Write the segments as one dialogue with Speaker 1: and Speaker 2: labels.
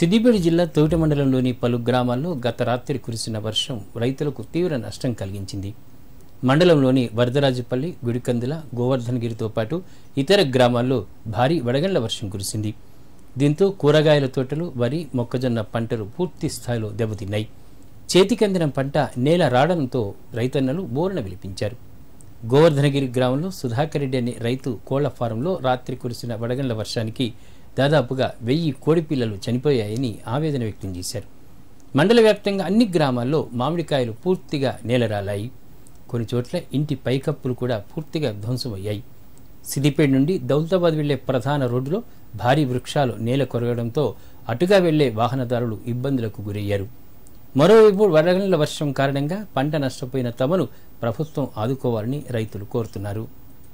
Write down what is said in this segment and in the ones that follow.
Speaker 1: సిద్దిపేట జిల్లా తోట మండలంలోని పలు గ్రామాల్లో గత రాత్రి కురిసిన వర్షం రైతులకు తీవ్ర నష్టం కలిగించింది మండలంలోని వరదరాజుపల్లి గుడికందుల గోవర్ధనగిరితో పాటు ఇతర గ్రామాల్లో భారీ వడగండ్ల వర్షం కురిసింది దీంతో కూరగాయల తోటలు వరి మొక్కజొన్న పంటలు పూర్తి స్థాయిలో దెబ్బతిన్నాయి చేతికందిన పంట నేల రావడంతో రైతన్నలు బోరున విలిపించారు గోవర్ధనగిరి గ్రామంలో సుధాకర్ రెడ్డి అనే రైతు కోళ్ల ఫారంలో రాత్రి కురిసిన వడగండ్ల వర్షానికి దాదాపుగా వెయ్యి కోడి పిల్లలు చనిపోయాయని ఆవేదన వ్యక్తం చేశారు మండల వ్యాప్తంగా అన్ని గ్రామాల్లో మామిడికాయలు పూర్తిగా నేలరాలాయి కొన్ని చోట్ల ఇంటి పైకప్పులు కూడా పూర్తిగా ధ్వంసమయ్యాయి సిద్దిపేట నుండి దౌలతాబాద్ వెళ్లే ప్రధాన రోడ్డులో భారీ వృక్షాలు నేల కొరగడంతో అటుగా వెళ్లే వాహనదారులు ఇబ్బందులకు గురయ్యారు మరోవైపు వడగండ్ల వర్షం కారణంగా పంట నష్టపోయిన తమను ప్రభుత్వం ఆదుకోవాలని రైతులు కోరుతున్నారు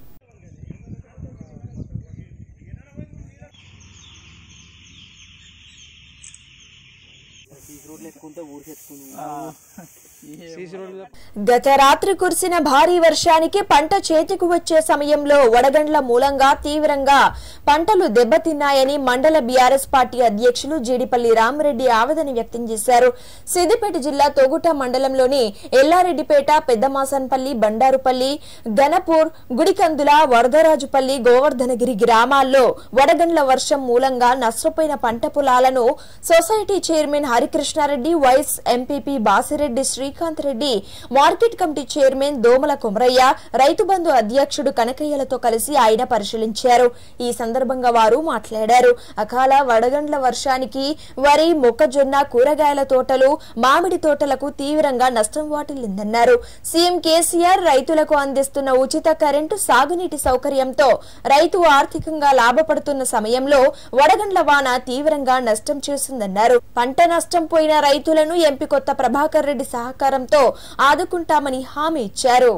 Speaker 2: గత రాత్రి కురిసిన భారీ వర్షానికి పంట చేతికి వచ్చే సమయంలో వడగండ్ల మూలంగా తీవ్రంగా పంటలు దెబ్బతిన్నాయని మండల బీఆర్ఎస్ పార్టీ అధ్యక్షులు జీడిపల్లి రామరెడ్డి ఆవేదన వ్యక్తం చేశారు సిద్దిపేట జిల్లా తొగుట మండలంలోని ఎల్లారెడ్డిపేట పెద్దమాసన్పల్లి బండారుపల్లి గణపూర్ గుడికందుల వరదరాజుపల్లి గోవర్ధనగిరి గ్రామాల్లో వడగండ్ల వర్షం మూలంగా నష్టపోయిన పంట పొలాలను society chairman Harikrishna Reddy vice MPP Basireddy Srikanth Reddy market committee chairman Domala Komaraiah రైతు బంధు అధ్యక్షుడు కనకయ్యలతో కలిసి ఆయన పరిశీలించారు ఈ సందర్భంగా వారు మాట్లాడారు అకాల వడగండ్ల వర్షానికి వరి మొక్కజొన్న కూరగాయల తోటలు మామిడి తోటలకు తీవ్రంగా నష్టం వాటిల్లిందన్నారు సీఎం కేసీఆర్ రైతులకు అందిస్తున్న ఉచిత కరెంటు సాగునీటి సౌకర్యంతో రైతు ఆర్థికంగా లాభపడుతున్న సమయంలో వడగండ్ల వాన తీవ్రంగా నష్టం చేసిందన్నారు పంట నష్టం పోయిన రైతులను ఎంపీ కొత్త ప్రభాకర్ రెడ్డి సహకారంతో ఆదుకుంటామని హామీ ఇచ్చారు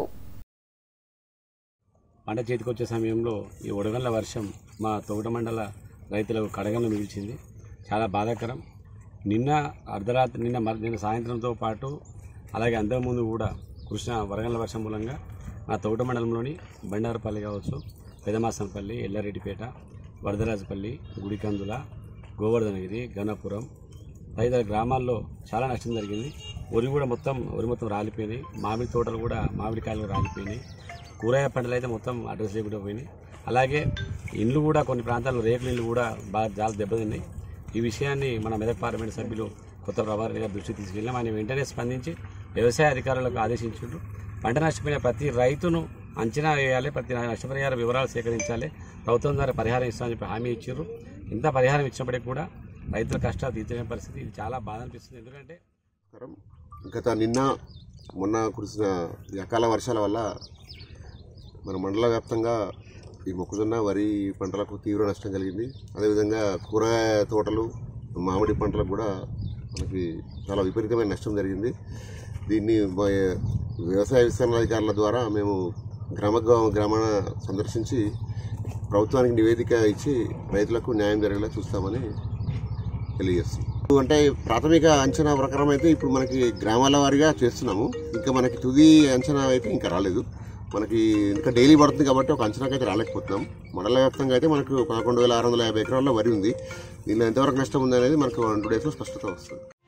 Speaker 3: పంట చేతికొచ్చే సమయంలో ఈ ఉడగండ్ల వర్షం మా తొగట మండల రైతులకు కడగలను మిగిల్చింది చాలా బాధాకరం నిన్న అర్ధరాత్రి నిన్న మ- నిన్న సాయంత్రంతో పాటు అలాగే అంతకుముందు కూడా కృష్ణ వరగండ్ల వర్షం మూలంగా మా తొగట మండలంలోని బండారపల్లి కావచ్చు పెదమాసనపల్లి ఎల్లారెడ్డిపేట వరదరాజపల్లి గుడికందుల గోవర్ధనగిరి గణపురం తదితర గ్రామాల్లో చాలా నష్టం జరిగింది వరి కూడా మొత్తం వరి మొత్తం రాలిపోయినాయి మామిడి తోటలు కూడా మామిడికాయలు రాలిపోయినాయి కూరగాయ పంటలు అయితే మొత్తం అడ్రస్ లేకుండా పోయినాయి అలాగే ఇండ్లు కూడా కొన్ని ప్రాంతాల్లో రేకుల ఇండ్లు కూడా బాగా చాలా దెబ్బతిన్నాయి ఈ విషయాన్ని మన మెదక్ పార్లమెంట్ సభ్యులు కొత్త ప్రభాకర్ గారి దృష్టికి తీసుకెళ్ళాం ఆయన వెంటనే స్పందించి వ్యవసాయ అధికారులకు ఆదేశించారు పంట నష్టపోయిన ప్రతి రైతును అంచనా వేయాలి ప్రతి నష్టపరిహార వివరాలు సేకరించాలి ప్రభుత్వం ద్వారా పరిహారం ఇస్తామని చెప్పి హామీ ఇచ్చారు ఇంత పరిహారం ఇచ్చినప్పటికీ కూడా రైతుల కష్టాలు తీర్చలేని పరిస్థితి ఇది చాలా బాధ అనిపిస్తుంది ఎందుకంటే
Speaker 4: నమస్కారం. గత నిన్న మొన్న కురిసిన ఈ అకాల వర్షాల వల్ల మన మండల వ్యాప్తంగా ఈ మొక్కజొన్న వరి పంటలకు తీవ్ర నష్టం కలిగింది అదేవిధంగా కూరగాయ తోటలు మామిడి పంటలకు కూడా మనకి చాలా విపరీతమైన నష్టం జరిగింది దీన్ని మా వ్యవసాయ విస్తరణాధికారుల ద్వారా మేము గ్రామ గ్రామాన సందర్శించి ప్రభుత్వానికి నివేదిక ఇచ్చి రైతులకు న్యాయం జరిగేలా చూస్తామని తెలియజేస్తుంది అంటే ప్రాథమిక అంచనా ప్రకారం అయితే ఇప్పుడు మనకి గ్రామాల వారీగా చేస్తున్నాము ఇంకా మనకి తుది అంచనా అయితే ఇంకా రాలేదు మనకి ఇంకా డైలీ పడుతుంది కాబట్టి ఒక అంచనాకి అయితే రాలేకపోతున్నాం మండల వ్యాప్తంగా అయితే మనకు పదకొండు వేల ఆరు వందల యాభై ఎకరాల్లో వరి ఉంది దీనిలో ఎంతవరకు నష్టం ఉంది అనేది మనకు వన్ టూ డేస్లో స్పష్టత వస్తుంది